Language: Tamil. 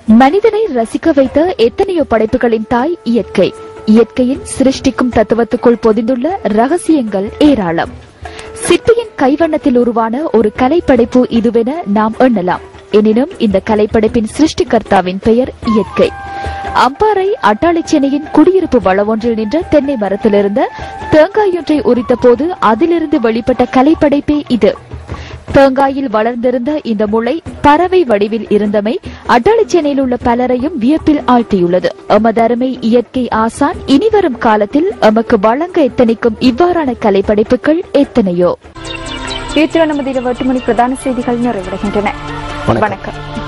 மனிதனை ரசிக்க வைத்த எத்தனையோ படைப்புகளின் தாய் இயற்கை இயற்கையின் சிருஷ்டிக்கும் தத்துவத்துக்குள் பொதிந்துள்ள ரகசியங்கள் ஏராளம் சிற்பியின் கைவண்ணத்தில் உருவான ஒரு கலைப்படைப்பு இதுவென நாம் எண்ணலாம் எனினும் இந்த கலைப்படைப்பின் சிருஷ்டிகர்த்தாவின் பெயர் இயற்கை அம்பாறை அட்டாளிச்சேனையின் குடியிருப்பு வள ஒன்றில் நின்ற தென்னை மரத்திலிருந்த தேங்காயொன்றை உரித்த போது அதிலிருந்து வெளிப்பட்ட கலைப்படைப்பே இது தேங்காயில் வளர்ந்திருந்த இந்த முளை பறவை வடிவில் இருந்தமை அட்டாளிச்சேனையில் உள்ள பலரையும் வியப்பில் ஆழ்த்தியுள்ளது எமது அருமை இயற்கை ஆசான் இனிவரும் காலத்தில் எமக்கு வழங்க எத்தனைக்கும் இவ்வாறான கலைப்படைப்புகள் எத்தனையோ இத்துடன் நமது இரவு எட்டு மணி பிரதான செய்திகள் நிறைவடைகின்றன வணக்கம். வணக்கம்